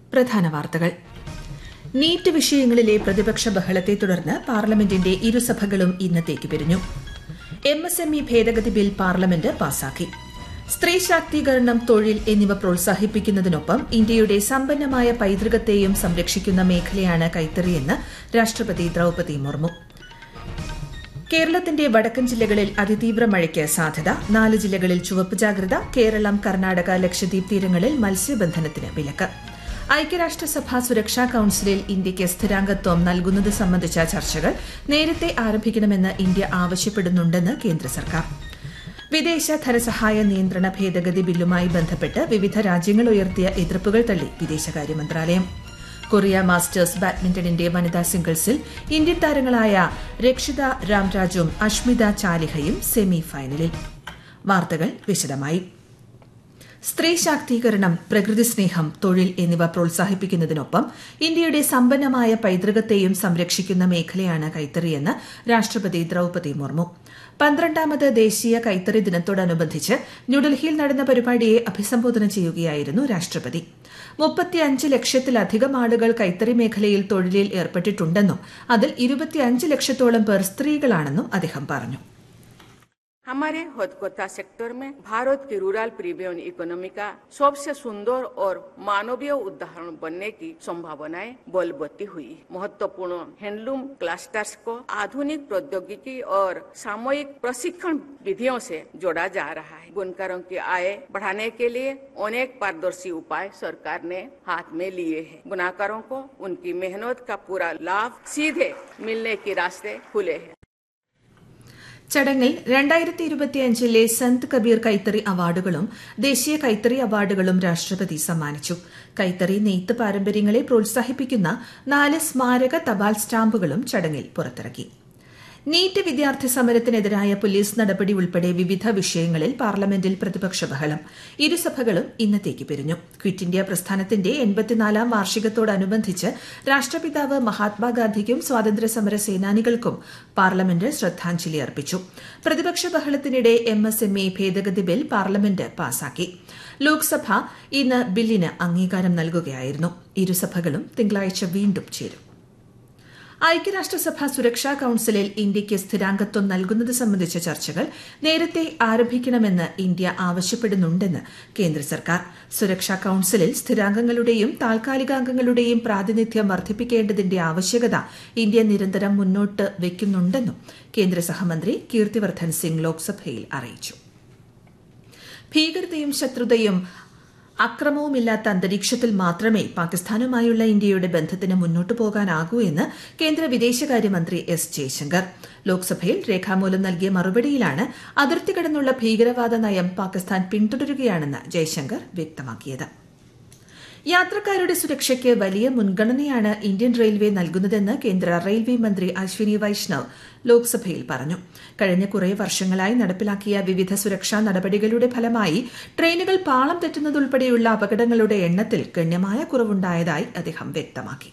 പ്രധാന വാർത്തകൾ നീറ്റ് വിഷയങ്ങളിലെ പ്രതിപക്ഷ ബഹളത്തെ തുടർന്ന് പാർലമെന്റിന്റെ ഇരുസഭകളും ഇന്നത്തേക്ക് പിരിഞ്ഞു എം എസ് എം ഇ ഭേദഗതി ബിൽ പാർലമെന്റ് പാസാക്കി സ്ത്രീ ശാക്തീകരണം തൊഴിൽ എന്നിവ പ്രോത്സാഹിപ്പിക്കുന്നതിനൊപ്പം ഇന്ത്യയുടെ സമ്പന്നമായ പൈതൃകത്തെയും സംരക്ഷിക്കുന്ന മേഖലയാണ് കൈത്തറിയെന്ന് രാഷ്ട്രപതി ദ്രൌപതി മുർമു കേരളത്തിന്റെ വടക്കൻ ജില്ലകളിൽ അതിതീവ്ര മഴയ്ക്ക് സാധ്യത നാല് ജില്ലകളിൽ ചുവപ്പ് ജാഗ്രത കേരളം കർണാടക ലക്ഷദ്വീപ് തീരങ്ങളിൽ മത്സ്യബന്ധനത്തിന് വിലക്ക് ഐക്യരാഷ്ട്രസഭ സുരക്ഷാ കൌൺസിലിൽ ഇന്ത്യയ്ക്ക് സ്ഥിരാംഗത്വം നൽകുന്നത് സംബന്ധിച്ച ചർച്ചകൾ നേരത്തെ ആരംഭിക്കണമെന്ന് ഇന്ത്യ ആവശ്യപ്പെടുന്നുണ്ടെന്ന് കേന്ദ്ര സർക്കാർ വിദേശ ധനസഹായ നിയന്ത്രണ ഭേദഗതി ബില്ലുമായി ബന്ധപ്പെട്ട് വിവിധ രാജ്യങ്ങൾ ഉയർത്തിയ എതിർപ്പുകൾ തള്ളി വിദേശകാര്യ മന്ത്രാലയം കൊറിയ മാസ്റ്റേഴ്സ് ബാഡ്മിന്റണിന്റെ വനിതാ സിംഗിൾസിൽ ഇന്ത്യൻ താരങ്ങളായ രക്ഷിത രാംരാജും അഷ്മിത ചാലിഹയും സെമി ഫൈനലിൽ വാർത്തകൾ വിശദമായി സ്ത്രീ ശാക്തീകരണം പ്രകൃതി സ്നേഹം തൊഴിൽ എന്നിവ പ്രോത്സാഹിപ്പിക്കുന്നതിനൊപ്പം ഇന്ത്യയുടെ സമ്പന്നമായ പൈതൃകത്തെയും സംരക്ഷിക്കുന്ന മേഖലയാണ് കൈത്തറിയെന്ന് രാഷ്ട്രപതി ദ്രൌപതി മുർമു പന്ത്രണ്ടാമത് ദേശീയ കൈത്തറി ദിനത്തോടനുബന്ധിച്ച് ന്യൂഡൽഹിയിൽ നടന്ന പരിപാടിയെ അഭിസംബോധന ചെയ്യുകയായിരുന്നു രാഷ്ട്രപതി മുപ്പത്തിയഞ്ച് ലക്ഷത്തിലധികം ആളുകൾ കൈത്തറി മേഖലയിൽ തൊഴിലിൽ ഏർപ്പെട്ടിട്ടുണ്ടെന്നും അതിൽ ഇരുപത്തിയഞ്ച് ലക്ഷത്തോളം പേർ സ്ത്രീകളാണെന്നും അദ്ദേഹം പറഞ്ഞു हमारे हथकथा सेक्टर में भारत की रूरल प्रीमियम इकोनॉमी का सबसे सुंदर और मानवीय उदाहरण बनने की संभावनाएं बलवती हुई महत्वपूर्ण हैंडलूम क्लस्टर्स को आधुनिक प्रौद्योगिकी और सामूहिक प्रशिक्षण विधियों से जोड़ा जा रहा है बुनकरों की आय बढ़ाने के लिए अनेक पारदर्शी उपाय सरकार ने हाथ में लिए हैं बुनाकारों को उनकी मेहनत का पूरा लाभ सीधे मिलने के रास्ते खुले हैं ചടങ്ങിൽ രണ്ടായിരത്തി ഇരുപത്തിയഞ്ചിലെ സന്ത് കബീർ കൈത്തറി അവാർഡുകളും ദേശീയ കൈത്തറി അവാർഡുകളും രാഷ്ട്രപതി സമ്മാനിച്ചു കൈത്തറി നെയ്ത്ത് പാരമ്പര്യങ്ങളെ പ്രോത്സാഹിപ്പിക്കുന്ന നാല് സ്മാരക തപാൽ സ്റ്റാമ്പുകളും ചടങ്ങിൽ പുറത്തിറക്കി നീറ്റ് വിദ്യാർത്ഥി സമരത്തിനെതിരായ പോലീസ് നടപടി ഉൾപ്പെടെ വിവിധ വിഷയങ്ങളിൽ പാർലമെന്റിൽ പ്രതിപക്ഷ ബഹളം ഇരുസഭകളും ഇന്നത്തേക്ക് പിരിഞ്ഞു ക്വിറ്റ് ഇന്ത്യ പ്രസ്ഥാനത്തിന്റെ എൺപത്തിനാലാം വാർഷികത്തോടനുബന്ധിച്ച് രാഷ്ട്രപിതാവ് മഹാത്മാഗാന്ധിക്കും സ്വാതന്ത്ര്യ സമര സേനാനികൾക്കും പാർലമെന്റ് ശ്രദ്ധാഞ്ജലി അർപ്പിച്ചു പ്രതിപക്ഷ ബഹളത്തിനിടെ എം എസ് എം എ ഭേദഗതി ബിൽ പാർലമെന്റ് പാസാക്കി ലോക്സഭ ഇന്ന് ബില്ലിന് അംഗീകാരം നൽകുകയായിരുന്നു ഇരുസഭകളും തിങ്കളാഴ്ച വീണ്ടും ചേരും ഐക്യരാഷ്ട്രസഭ സുരക്ഷാ കൌൺസിലിൽ ഇന്ത്യയ്ക്ക് സ്ഥിരാംഗത്വം നൽകുന്നത് സംബന്ധിച്ച ചർച്ചകൾ നേരത്തെ ആരംഭിക്കണമെന്ന് ഇന്ത്യ ആവശ്യപ്പെടുന്നുണ്ടെന്ന് കേന്ദ്ര സർക്കാർ സുരക്ഷാ കൌൺസിലിൽ സ്ഥിരാംഗങ്ങളുടെയും താൽക്കാലികാംഗങ്ങളുടെയും പ്രാതിനിധ്യം വർദ്ധിപ്പിക്കേണ്ടതിന്റെ ആവശ്യകത ഇന്ത്യ നിരന്തരം മുന്നോട്ട് വയ്ക്കുന്നുണ്ടെന്നും കേന്ദ്ര സഹമന്ത്രി കീർത്തിവർദ്ധൻ സിംഗ് ലോക്സഭയിൽ അറിയിച്ചു ഭീകരതയും ശത്രുതയും അക്രമവുമില്ലാത്ത അന്തരീക്ഷത്തിൽ മാത്രമേ പാകിസ്ഥാനുമായുള്ള ഇന്ത്യയുടെ ബന്ധത്തിന് മുന്നോട്ടു പോകാനാകൂ എന്ന് കേന്ദ്ര വിദേശകാര്യമന്ത്രി എസ് ജയശങ്കർ ലോക്സഭയിൽ രേഖാമൂലം നൽകിയ മറുപടിയിലാണ് അതിർത്തി കടന്നുള്ള ഭീകരവാദ നയം പാകിസ്ഥാൻ പിന്തുടരുകയാണെന്ന് ജയശങ്കർ വ്യക്തമാക്കിയത് യാത്രക്കാരുടെ സുരക്ഷയ്ക്ക് വലിയ മുൻഗണനയാണ് ഇന്ത്യൻ റെയിൽവേ നൽകുന്നതെന്ന് കേന്ദ്ര റെയിൽവേ മന്ത്രി അശ്വിനി വൈഷ്ണവ് ലോക്സഭയിൽ പറഞ്ഞു കഴിഞ്ഞ കുറേ വർഷങ്ങളായി നടപ്പിലാക്കിയ വിവിധ സുരക്ഷാ നടപടികളുടെ ഫലമായി ട്രെയിനുകൾ പാളം തെറ്റുന്നതുൾപ്പെടെയുള്ള അപകടങ്ങളുടെ എണ്ണത്തിൽ ഗണ്യമായ കുറവുണ്ടായതായി അദ്ദേഹം വ്യക്തമാക്കി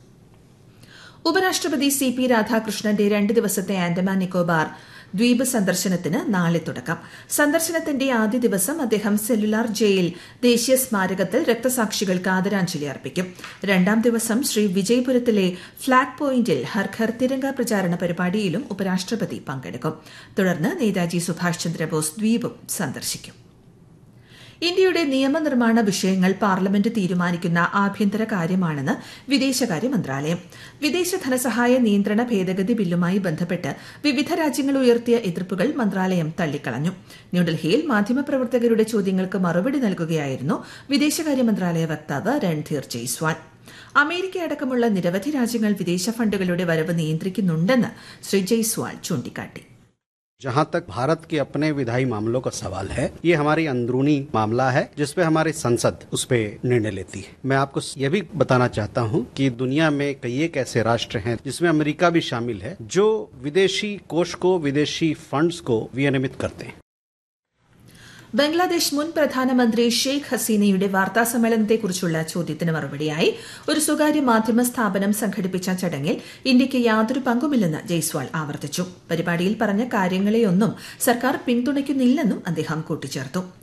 ഉപരാഷ്ട്രപതി സി പി രാധാകൃഷ്ണന്റെ രണ്ട് ദിവസത്തെ ആൻഡമാൻ നിക്കോബാർ ദ്വീപ് സന്ദർശനത്തിന് നാളെ തുടക്കം സന്ദർശനത്തിന്റെ ആദ്യ ദിവസം അദ്ദേഹം സെല്ലുലാർ ജയിൽ ദേശീയ സ്മാരകത്തിൽ രക്തസാക്ഷികൾക്ക് ആദരാഞ്ജലി അർപ്പിക്കും രണ്ടാം ദിവസം ശ്രീ വിജയ്പുരത്തിലെ ഫ്ളാഗ് പോയിന്റിൽ ഹർ ഘർ തിരങ്ക പ്രചാരണ പരിപാടിയിലും ഉപരാഷ്ട്രപതി പങ്കെടുക്കും തുടർന്ന് നേതാജി സുഭാഷ് ചന്ദ്രബോസ് ദ്വീപും സന്ദർശിക്കും ഇന്ത്യയുടെ നിയമനിർമ്മാണ വിഷയങ്ങൾ പാർലമെന്റ് തീരുമാനിക്കുന്ന ആഭ്യന്തര കാര്യമാണെന്ന് വിദേശകാര്യ മന്ത്രാലയം വിദേശ ധനസഹായ നിയന്ത്രണ ഭേദഗതി ബില്ലുമായി ബന്ധപ്പെട്ട് വിവിധ രാജ്യങ്ങൾ ഉയർത്തിയ എതിർപ്പുകൾ മന്ത്രാലയം തള്ളിക്കളഞ്ഞു ന്യൂഡൽഹിയിൽ മാധ്യമപ്രവർത്തകരുടെ ചോദ്യങ്ങൾക്ക് മറുപടി നൽകുകയായിരുന്നു വിദേശകാര്യ മന്ത്രാലയ വക്താവ് രൺധീർ ജയ്സ്വാൾ അമേരിക്ക അടക്കമുള്ള നിരവധി രാജ്യങ്ങൾ വിദേശ ഫണ്ടുകളുടെ വരവ് നിയന്ത്രിക്കുന്നുണ്ടെന്ന് ശ്രീ ജയ്സ്വാൾ ചൂണ്ടിക്കാട്ടി जहां तक भारत के अपने विधायी मामलों का सवाल है ये हमारी अंदरूनी मामला है जिसपे हमारी संसद उस पे निर्णय लेती है मैं आपको ये भी बताना चाहता हूं कि दुनिया में कई एक ऐसे राष्ट्र हैं जिसमें अमेरिका भी शामिल है जो विदेशी कोष को विदेशी फंड्स को विनियमित करते हैं ബംഗ്ലാദേശ് മുൻ പ്രധാനമന്ത്രി ഷെയ്ഖ് ഹസീനയുടെ വാർത്താ സമ്മേളനത്തെക്കുറിച്ചുള്ള ചോദ്യത്തിന് മറുപടിയായി ഒരു സ്വകാര്യ മാധ്യമ സ്ഥാപനം സംഘടിപ്പിച്ച ചടങ്ങിൽ ഇന്ത്യയ്ക്ക് യാതൊരു പങ്കുമില്ലെന്ന് ജയ്സ്വാൾ ആവർത്തിച്ചു പരിപാടിയിൽ പറഞ്ഞ കാര്യങ്ങളെയൊന്നും സർക്കാർ പിന്തുണയ്ക്കുന്നില്ലെന്നും അദ്ദേഹം കൂട്ടിച്ചേർത്തു